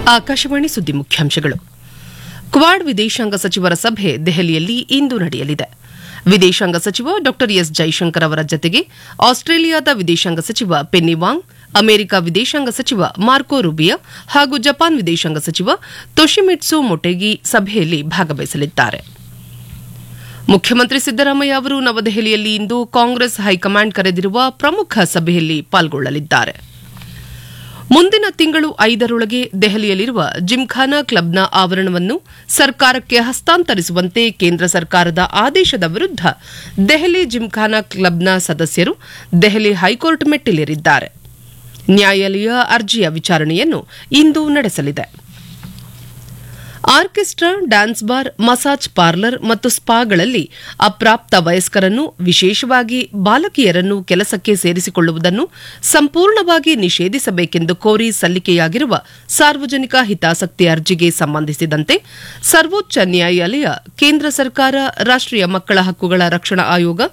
ಆಕಾಶವಾಣಿ ಸುದ್ದಿ ಮುಖ್ಯಾಂಶಗಳು ಕ್ವಾಡ್ ವಿದೇಶಾಂಗ ಸಚಿವರ ಸಭೆ ದೆಹಲಿಯಲ್ಲಿ ಇಂದು ನಡೆಯಲಿದೆ ವಿದೇಶಾಂಗ ಸಚಿವ ಡಾ ಎಸ್ ಜೈಶಂಕರ್ ಅವರ ಜತೆಗೆ ಆಸ್ಟ್ರೇಲಿಯಾದ ವಿದೇಶಾಂಗ ಸಚಿವ ಪೆನ್ನಿ ವಾಂಗ್ ಅಮೆರಿಕ ವಿದೇಶಾಂಗ ಸಚಿವ ಮಾರ್ಕೋ ರುಬಿಯಾ ಹಾಗೂ ಜಪಾನ್ ವಿದೇಶಾಂಗ ಸಚಿವ ತೊಶಿಮಿಟ್ಸು ಮೊಟೆಗಿ ಸಭೆಯಲ್ಲಿ ಭಾಗವಹಿಸಲಿದ್ದಾರೆ ಮುಖ್ಯಮಂತ್ರಿ ಸಿದ್ದರಾಮಯ್ಯ ಅವರು ನವದೆಹಲಿಯಲ್ಲಿ ಇಂದು ಕಾಂಗ್ರೆಸ್ ಹೈಕಮಾಂಡ್ ಕರೆದಿರುವ ಪ್ರಮುಖ ಸಭೆಯಲ್ಲಿ ಪಾಲ್ಗೊಳ್ಳಲಿದ್ದಾರೆ ಮುಂದಿನ ತಿಂಗಳು ಐದರೊಳಗೆ ದೆಹಲಿಯಲ್ಲಿರುವ ಜಿಮ್ಖಾನಾ ಕ್ಲಬ್ನ ಆವರಣವನ್ನು ಸರ್ಕಾರಕ್ಕೆ ಹಸ್ತಾಂತರಿಸುವಂತೆ ಕೇಂದ್ರ ಸರ್ಕಾರದ ಆದೇಶದ ವಿರುದ್ಧ ದೆಹಲಿ ಜಿಮ್ಖಾನಾ ಕ್ಲಬ್ನ ಸದಸ್ಯರು ದೆಹಲಿ ಹೈಕೋರ್ಟ್ ಮೆಟ್ಟಿಲೇರಿದ್ದಾರೆ ನ್ಯಾಯಾಲಯ ಅರ್ಜಿಯ ವಿಚಾರಣೆಯನ್ನು ಇಂದು ನಡೆಸಲಿದೆ orchestra dance bar massage parlour ಮತ್ತು ಸ್ಪಾಗಳಲ್ಲಿ ಅಪ್ರಾಪ್ತ ವಯಸ್ಕರನ್ನು ವಿಶೇಷವಾಗಿ ಬಾಲಕಿಯರನ್ನು ಕೆಲಸಕ್ಕೆ ಸೇರಿಸಿಕೊಳ್ಳುವುದನ್ನು ಸಂಪೂರ್ಣವಾಗಿ ನಿಷೇಧಿಸಬೇಕೆಂದು ಕೋರಿ ಸಲ್ಲಿಕೆಯಾಗಿರುವ ಸಾರ್ವಜನಿಕ ಹಿತಾಸಕ್ತಿ ಅರ್ಜಿಗೆ ಸಂಬಂಧಿಸಿದಂತೆ ಸರ್ವೋಚ್ಚ ನ್ಯಾಯಾಲಯ ಕೇಂದ್ರ ಸರ್ಕಾರ ರಾಷ್ಟೀಯ ಮಕ್ಕಳ ಹಕ್ಕುಗಳ ರಕ್ಷಣಾ ಆಯೋಗ